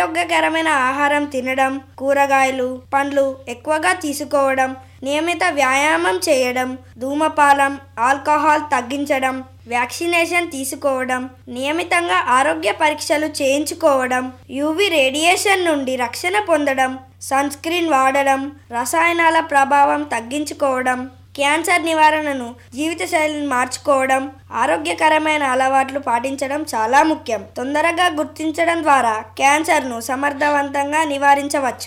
ఆరోగ్యకరమైన ఆహారం తినడం కూరగాయలు పండ్లు ఎక్కువగా తీసుకోవడం నియమిత వ్యాయామం చేయడం ధూమపానం ఆల్కహాల్ తగ్గించడం వ్యాక్సినేషన్ తీసుకోవడం నియమితంగా ఆరోగ్య పరీక్షలు చేయించుకోవడం యూవి రేడియేషన్ నుండి రక్షణ పొందడం సన్ స్క్రీన్ వాడడం రసాయనాల ప్రభావం తగ్గించుకోవడం క్యాన్సర్ నివారణను జీవితశైలిని మార్చుకోవడం ఆరోగ్యకరమైన అలవాట్లు పాటించడం చాలా ముఖ్యం తొందరగా గుర్తించడం ద్వారా క్యాన్సర్ను సమర్థవంతంగా నివారించవచ్చు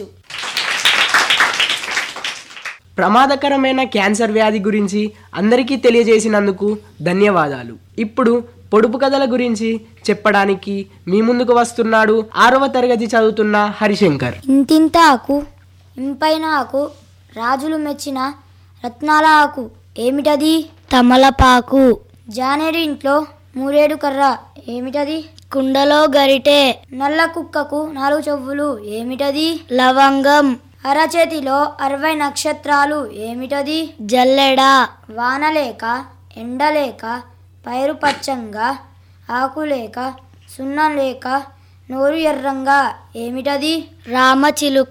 ప్రమాదకరమైన క్యాన్సర్ వ్యాధి గురించి అందరికీ తెలియజేసినందుకు ధన్యవాదాలు ఇప్పుడు పొడుపు కథల గురించి చెప్పడానికి మీ ముందుకు వస్తున్నాడు ఆరవ తరగతి చదువుతున్న హరిశంకర్ ఇంతింత ఆకు ఇంపైన ఆకు రాజులు మెచ్చిన రత్నాల ఆకు ఏమిటది తమలపాకు జానేడు ఇంట్లో మూరేడు కర్ర ఏమిటది కుండలో గరిటె నల్ల కుక్కకు నాలుగు చెవులు ఏమిటది లవంగం అరచేతిలో అరవై నక్షత్రాలు ఏమిటది జల్లెడ వానలేక ఎండలేక పైరు పచ్చంగా ఆకు లేక సున్నం లేక నోరు ఎర్రంగా ఏమిటది రామచిలుక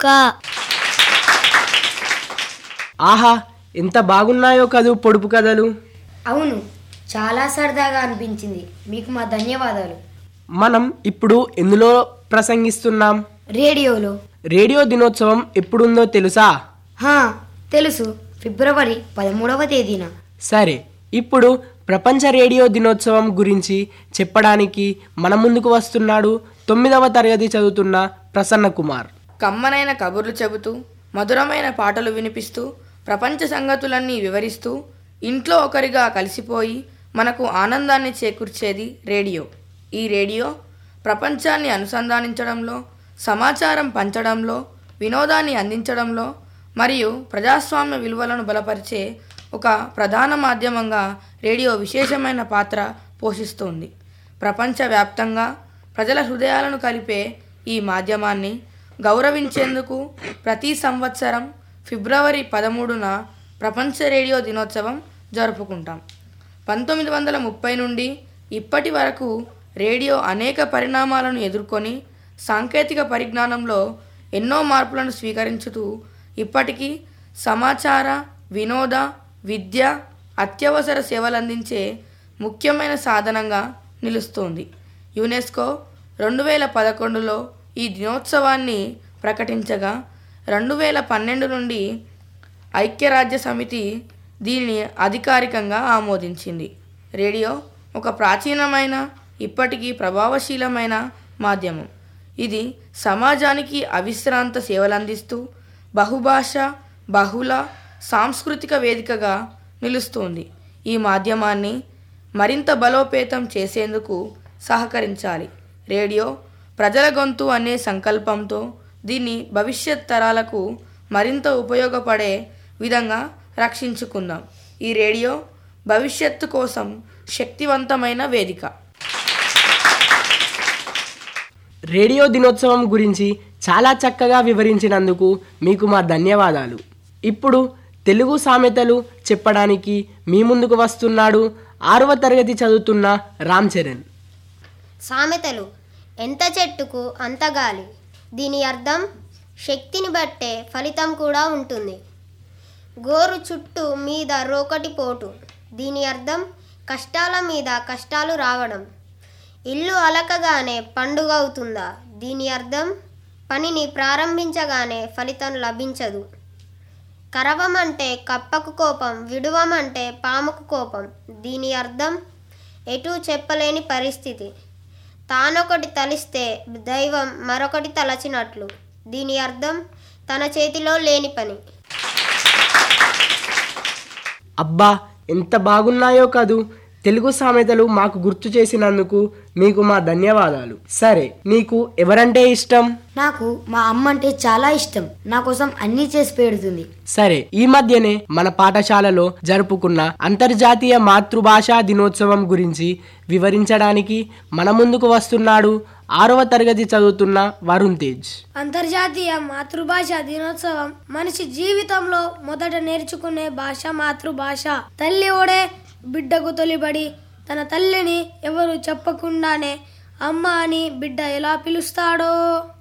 ఆహా ఎంత బాగున్నాయో కదూ పొడుపు కథలు అవును చాలా సరదాగా అనిపించింది మీకు మా ధన్యవాదాలు మనం ఇప్పుడు ఎందులో ప్రసంగిస్తున్నాం రేడియోలో రేడియో దినోత్సవం ఎప్పుడుందో తెలుసా హా తెలుసు ఫిబ్రవరి పదమూడవ తేదీన సరే ఇప్పుడు ప్రపంచ రేడియో దినోత్సవం గురించి చెప్పడానికి మన ముందుకు వస్తున్నాడు తొమ్మిదవ తరగతి చదువుతున్న ప్రసన్న కుమార్ కమ్మనైన కబుర్లు చెబుతూ మధురమైన పాటలు వినిపిస్తూ ప్రపంచ సంగతులన్నీ వివరిస్తూ ఇంట్లో ఒకరిగా కలిసిపోయి మనకు ఆనందాన్ని చేకూర్చేది రేడియో ఈ రేడియో ప్రపంచాన్ని అనుసంధానించడంలో సమాచారం పంచడంలో వినోదాన్ని అందించడంలో మరియు ప్రజాస్వామ్య విలువలను బలపరిచే ఒక ప్రధాన మాధ్యమంగా రేడియో విశేషమైన పాత్ర పోషిస్తుంది ప్రపంచవ్యాప్తంగా ప్రజల హృదయాలను కలిపే ఈ మాధ్యమాన్ని గౌరవించేందుకు ప్రతి సంవత్సరం ఫిబ్రవరి పదమూడున ప్రపంచ రేడియో దినోత్సవం జరుపుకుంటాం పంతొమ్మిది వందల ముప్పై నుండి ఇప్పటి వరకు రేడియో అనేక పరిణామాలను ఎదుర్కొని సాంకేతిక పరిజ్ఞానంలో ఎన్నో మార్పులను స్వీకరించుతూ ఇప్పటికీ సమాచార వినోద విద్య అత్యవసర సేవలందించే ముఖ్యమైన సాధనంగా నిలుస్తోంది యునెస్కో రెండు వేల పదకొండులో ఈ దినోత్సవాన్ని ప్రకటించగా రెండు వేల పన్నెండు నుండి ఐక్యరాజ్య సమితి దీనిని అధికారికంగా ఆమోదించింది రేడియో ఒక ప్రాచీనమైన ఇప్పటికీ ప్రభావశీలమైన మాధ్యమం ఇది సమాజానికి అవిశ్రాంత సేవలందిస్తూ బహుభాష బహుళ సాంస్కృతిక వేదికగా నిలుస్తోంది ఈ మాధ్యమాన్ని మరింత బలోపేతం చేసేందుకు సహకరించాలి రేడియో ప్రజల గొంతు అనే సంకల్పంతో దీన్ని భవిష్యత్ తరాలకు మరింత ఉపయోగపడే విధంగా రక్షించుకుందాం ఈ రేడియో భవిష్యత్తు కోసం శక్తివంతమైన వేదిక రేడియో దినోత్సవం గురించి చాలా చక్కగా వివరించినందుకు మీకు మా ధన్యవాదాలు ఇప్పుడు తెలుగు సామెతలు చెప్పడానికి మీ ముందుకు వస్తున్నాడు ఆరవ తరగతి చదువుతున్న రామ్ చరణ్ సామెతలు ఎంత చెట్టుకు అంత గాలి దీని అర్థం శక్తిని బట్టే ఫలితం కూడా ఉంటుంది గోరు చుట్టూ మీద రోకటి పోటు దీని అర్థం కష్టాల మీద కష్టాలు రావడం ఇల్లు అలకగానే పండుగ అవుతుందా దీని అర్థం పనిని ప్రారంభించగానే ఫలితం లభించదు కరవమంటే కప్పకు కోపం విడువమంటే పాముకు కోపం దీని అర్థం ఎటూ చెప్పలేని పరిస్థితి తానొకటి తలిస్తే దైవం మరొకటి తలచినట్లు దీని అర్థం తన చేతిలో లేని పని అబ్బా ఎంత బాగున్నాయో కదూ తెలుగు సామెతలు మాకు గుర్తు చేసినందుకు మీకు మా ధన్యవాదాలు సరే నీకు ఎవరంటే ఇష్టం నాకు మా అమ్మ అంటే చాలా ఇష్టం నా కోసం అన్నీ చేసి పెడుతుంది సరే ఈ మధ్యనే మన పాఠశాలలో జరుపుకున్న అంతర్జాతీయ మాతృభాషా దినోత్సవం గురించి వివరించడానికి మన ముందుకు వస్తున్నాడు ఆరవ తరగతి చదువుతున్న వరుణ్ తేజ్ అంతర్జాతీయ మాతృభాష దినోత్సవం మనిషి జీవితంలో మొదట నేర్చుకునే భాష మాతృభాష తల్లి ఓడే బిడ్డకు తొలిబడి తన తల్లిని ఎవరు చెప్పకుండానే అమ్మ అని బిడ్డ ఎలా పిలుస్తాడో